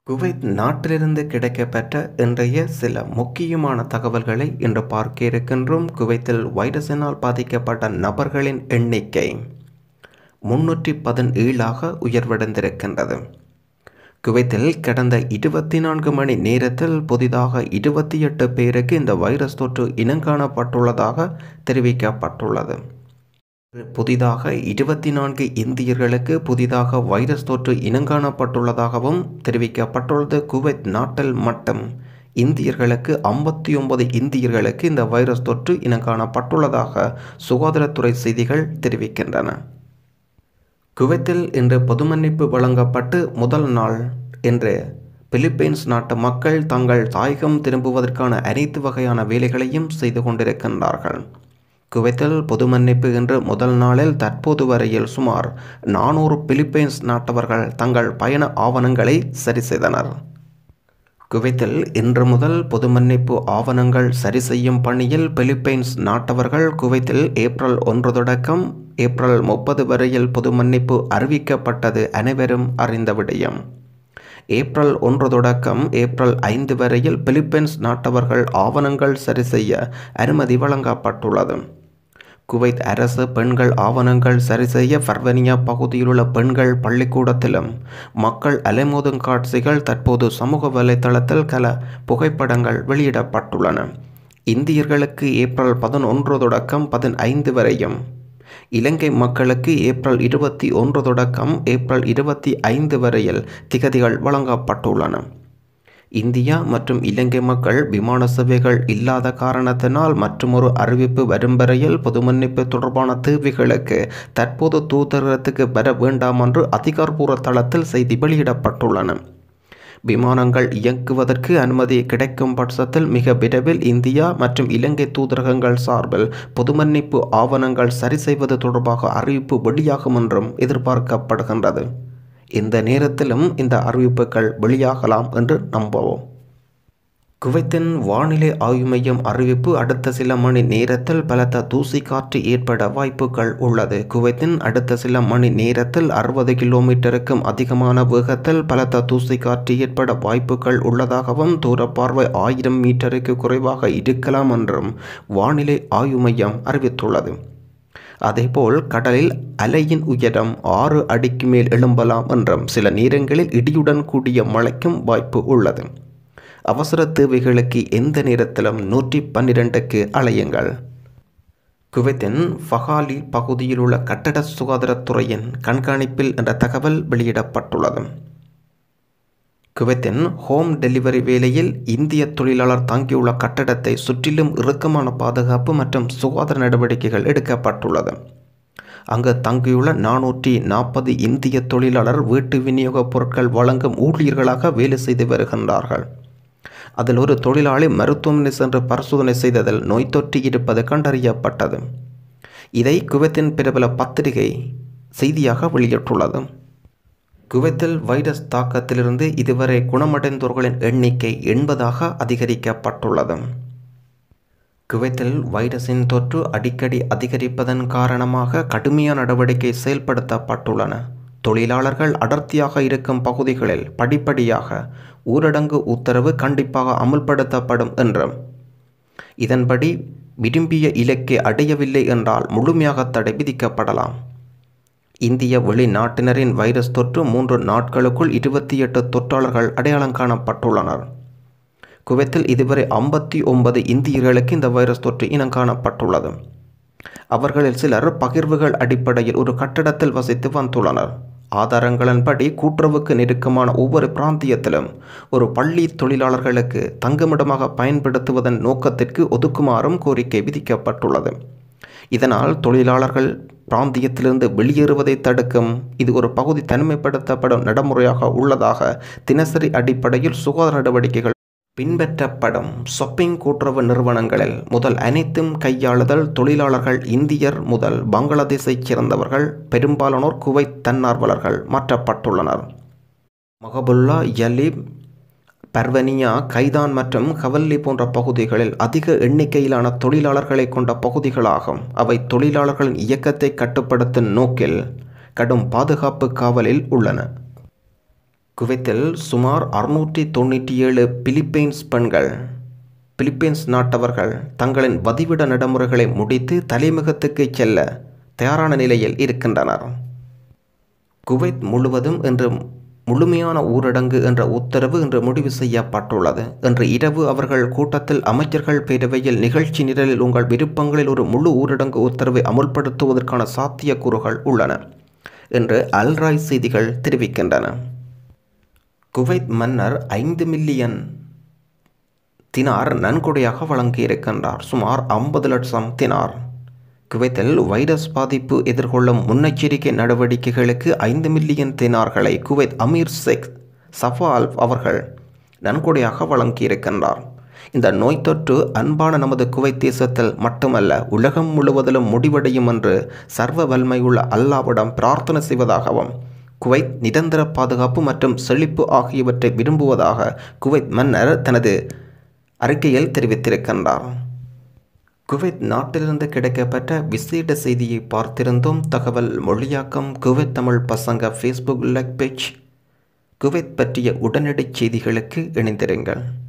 Kuwait நாட்டிலிருந்து கிடைக்கப்பெற்ற இன்றைய சில முக்கியமான தகவல்களை இன்று பார்க்க இருக்கின்றோம் குவைத்தில் வைரஸினால் பாதிக்கப்பட்ட நபர்களின் எண்ணிக்கை முன்னூற்றி பதினேழாக உயர்வடைந்திருக்கின்றது குவைத்தில் கடந்த இருபத்தி நான்கு மணி நேரத்தில் புதிதாக இருபத்தி எட்டு பேருக்கு இந்த வைரஸ் தொற்று இனங்காணப்பட்டுள்ளதாக தெரிவிக்கப்பட்டுள்ளது புதிதாக இருபத்தி நான்கு இந்தியர்களுக்கு புதிதாக வைரஸ் தொற்று இனங்காணப்பட்டுள்ளதாகவும் தெரிவிக்கப்பட்டுள்ளது குவைத் நாட்டில் மட்டும் இந்தியர்களுக்கு ஐம்பத்தி ஒன்பது இந்தியர்களுக்கு இந்த வைரஸ் தொற்று இனங்காணப்பட்டுள்ளதாக சுகாதாரத்துறை செய்திகள் தெரிவிக்கின்றன குவைத்தில் இன்று பொது மன்னிப்பு வழங்கப்பட்டு முதல் நாள் என்று பிலிப்பைன்ஸ் நாட்டு மக்கள் தங்கள் தாயகம் திரும்புவதற்கான அனைத்து வகையான வேலைகளையும் செய்து கொண்டிருக்கின்றார்கள் குவைத்தில் பொது மன்னிப்பு என்று முதல் நாளில் தற்போது வரையில் சுமார் நானூறு பிலிப்பைன்ஸ் நாட்டவர்கள் தங்கள் பயண ஆவணங்களை சரி செய்தனர் குவைத்தில் இன்று முதல் பொது மன்னிப்பு ஆவணங்கள் சரி செய்யும் பணியில் பிலிப்பைன்ஸ் நாட்டவர்கள் குவைத்தில் ஏப்ரல் ஒன்று தொடக்கம் ஏப்ரல் முப்பது வரையில் பொது மன்னிப்பு அறிவிக்கப்பட்டது அனைவரும் அறிந்த விடயம் ஏப்ரல் ஒன்று தொடக்கம் ஏப்ரல் ஐந்து வரையில் பிலிப்பைன்ஸ் நாட்டவர்கள் ஆவணங்கள் சரி செய்ய அனுமதி வழங்கப்பட்டுள்ளது குவைத் அரசு பெண்கள் ஆவணங்கள் சரி செய்ய ஃபர்வனியா பகுதியிலுள்ள பெண்கள் பள்ளிக்கூடத்திலும் மக்கள் அலைமோதும் காட்சிகள் தற்போது சமூக வலைதளத்தில் கல புகைப்படங்கள் வெளியிடப்பட்டுள்ளன இந்தியர்களுக்கு ஏப்ரல் பதினொன்று தொடக்கம் பதினைந்து வரையும் இலங்கை மக்களுக்கு ஏப்ரல் இருபத்தி ஒன்று தொடக்கம் ஏப்ரல் இருபத்தி ஐந்து வரையில் திகதிகள் வழங்கப்பட்டுள்ளன இந்தியா மற்றும் இலங்கை மக்கள் விமான சேவைகள் இல்லாத காரணத்தினால் மற்றுமொரு அறிவிப்பு வரும் வரையில் பொது மன்னிப்பு தொடர்பான தேவைகளுக்கு தற்போது தூதரகத்துக்கு வர வேண்டாம் என்று அதிகாரப்பூர்வ தளத்தில் செய்தி வெளியிடப்பட்டுள்ளன விமானங்கள் இயக்குவதற்கு அனுமதி கிடைக்கும் பட்சத்தில் மிக விரைவில் இந்தியா மற்றும் இலங்கை தூதரகங்கள் சார்பில் பொது மன்னிப்பு ஆவணங்கள் சரி செய்வது தொடர்பாக அறிவிப்பு வெளியாகும் என்றும் எதிர்பார்க்கப்படுகின்றது இந்த நேரத்திலும் இந்த அறிவிப்புகள் வெளியாகலாம் என்று நம்புவோம் குவைத்தின் வானிலை ஆய்வு மையம் அறிவிப்பு அடுத்த சில மணி நேரத்தில் பலத்த தூசி காற்று ஏற்பட வாய்ப்புகள் உள்ளது குவைத்தின் அடுத்த சில மணி நேரத்தில் அறுபது கிலோமீட்டருக்கும் அதிகமான வேகத்தில் பலத்த தூசி காற்று ஏற்பட வாய்ப்புகள் உள்ளதாகவும் தூர பார்வை ஆயிரம் மீட்டருக்கு குறைவாக இருக்கலாம் என்றும் வானிலை ஆய்வு மையம் அறிவித்துள்ளது அதேபோல் கடலில் அலையின் உயரம் ஆறு அடிக்கு மேல் எழும்பலாம் என்றும் சில நேரங்களில் இடியுடன் கூடிய மழைக்கும் வாய்ப்பு உள்ளது அவசர தேவைகளுக்கு எந்த நேரத்திலும் நூற்றி பன்னிரெண்டுக்கு அலையுங்கள் குவைத்தின் ஃபஹாலி பகுதியில் உள்ள கட்டட சுகாதாரத்துறையின் கண்காணிப்பில் என்ற தகவல் வெளியிடப்பட்டுள்ளது குவைத்தின் ஹோம் டெலிவரி வேலையில் இந்திய தொழிலாளர் தங்கியுள்ள கட்டடத்தை சுற்றிலும் இறுக்கமான பாதுகாப்பு மற்றும் சுகாதார நடவடிக்கைகள் எடுக்கப்பட்டுள்ளது அங்கு தங்கியுள்ள நானூற்றி நாற்பது இந்திய தொழிலாளர் வீட்டு விநியோகப் பொருட்கள் வழங்கும் ஊழியர்களாக வேலை செய்து வருகின்றார்கள் அதில் ஒரு தொழிலாளி மருத்துவமனை சென்று பரிசோதனை செய்ததில் நோய் தொற்றி இருப்பது கண்டறியப்பட்டது இதை குவைத்தின் பிரபல பத்திரிகை செய்தியாக வெளியிட்டுள்ளது குவைத்தில் வைரஸ் தாக்கத்திலிருந்து இதுவரை குணமடைந்தோர்களின் எண்ணிக்கை எண்பதாக அதிகரிக்கப்பட்டுள்ளது குவைத்தில் வைரஸின் தொற்று அடிக்கடி அதிகரிப்பதன் காரணமாக கடுமையான நடவடிக்கை செயல்படுத்தப்பட்டுள்ளன தொழிலாளர்கள் அடர்த்தியாக இருக்கும் பகுதிகளில் படிப்படியாக ஊரடங்கு உத்தரவு கண்டிப்பாக அமுல்படுத்தப்படும் என்றும் இதன்படி விரும்பிய இலக்கை அடையவில்லை என்றால் முழுமையாக தடை விதிக்கப்படலாம் இந்திய வெளிநாட்டினரின் வைரஸ் தொற்று மூன்று நாட்களுக்குள் இருபத்தி எட்டு தொற்றாளர்கள் அடையாளம் காணப்பட்டுள்ளனர் குவைத்தில் இதுவரை ஐம்பத்தி ஒன்பது இந்தியர்களுக்கு இந்த வைரஸ் தொற்று இனம் காணப்பட்டுள்ளது அவர்களில் சிலர் பகிர்வுகள் அடிப்படையில் ஒரு கட்டடத்தில் வசித்து வந்துள்ளனர் ஆதாரங்களின்படி கூட்டுறவுக்கு நெருக்கமான ஒவ்வொரு பிராந்தியத்திலும் ஒரு பள்ளி தொழிலாளர்களுக்கு தங்குமிடமாக பயன்படுத்துவதன் நோக்கத்திற்கு ஒதுக்குமாறும் கோரிக்கை விதிக்கப்பட்டுள்ளது இதனால் தொழிலாளர்கள் பிராந்தியத்திலிருந்து வெளியேறுவதை தடுக்கும் இது ஒரு பகுதி தனிமைப்படுத்தப்படும் நடைமுறையாக உள்ளதாக தினசரி அடிப்படையில் சுகாதார நடவடிக்கைகள் பின்பற்றப்படும் ஷாப்பிங் கூட்டுறவு நிறுவனங்களில் முதல் அனைத்தும் கையாளுதல் தொழிலாளர்கள் இந்தியர் முதல் பங்களாதேஷைச் சேர்ந்தவர்கள் பெரும்பாலானோர் குவைத் தன்னார்வலர்கள் மாற்றப்பட்டுள்ளனர் மஹபுல்லா யலீப் பர்வனியா கைதான் மற்றும் ஹவல்லி போன்ற பகுதிகளில் அதிக எண்ணிக்கையிலான தொழிலாளர்களை கொண்ட பகுதிகளாகும் அவை தொழிலாளர்களின் இயக்கத்தை கட்டுப்படுத்தும் நோக்கில் கடும் பாதுகாப்பு காவலில் உள்ளன குவைத்தில் சுமார் அறுநூற்றி தொண்ணூற்றி ஏழு பிலிப்பைன்ஸ் பெண்கள் பிலிப்பைன்ஸ் நாட்டவர்கள் தங்களின் வதிவிட நடைமுறைகளை முடித்து தலைமுகத்துக்கு செல்ல தயாரான நிலையில் இருக்கின்றனர் குவைத் முழுவதும் இன்று முழுமையான ஊரடங்கு என்ற உத்தரவு இன்று முடிவு செய்யப்பட்டுள்ளது இன்று இரவு அவர்கள் கூட்டத்தில் அமைச்சர்கள் பேரவையில் நிகழ்ச்சி நிரலில் உங்கள் விருப்பங்களில் ஒரு முழு ஊரடங்கு உத்தரவை அமுல்படுத்துவதற்கான சாத்தியக்கூறுகள் உள்ளன என்று அல்ராய் செய்திகள் தெரிவிக்கின்றன குவைத் மன்னர் ஐந்து மில்லியன் தினார் நன்கொடையாக வழங்கியிருக்கின்றார் சுமார் ஐம்பது லட்சம் தினார் குவைத்தில் வைரஸ் பாதிப்பு எதிர்கொள்ளும் முன்னெச்சரிக்கை நடவடிக்கைகளுக்கு ஐந்து மில்லியன் தினார்களை குவைத் அமீர் ஷேக் சஃபால் அவர்கள் நன்கொடையாக வழங்கியிருக்கின்றார் இந்த நோய் தொற்று அன்பான நமது குவைத் தேசத்தில் மட்டுமல்ல உலகம் முழுவதிலும் முடிவடையும் என்று சர்வ வல்மையுள்ள அல்லாவிடம் பிரார்த்தனை செய்வதாகவும் குவைத் நிரந்தர பாதுகாப்பு மற்றும் செழிப்பு ஆகியவற்றை விரும்புவதாக குவைத் மன்னர் தனது அறிக்கையில் தெரிவித்திருக்கின்றார் குவைத் நாட்டிலிருந்து கிடைக்கப்பட்ட விசேட செய்தியை பார்த்திருந்தோம் தகவல் மொழியாக்கம் குவைத் தமிழ் பசங்க ஃபேஸ்புக் லைக் பேஜ் குவைத் பற்றிய உடனடி செய்திகளுக்கு இணைந்திருங்கள்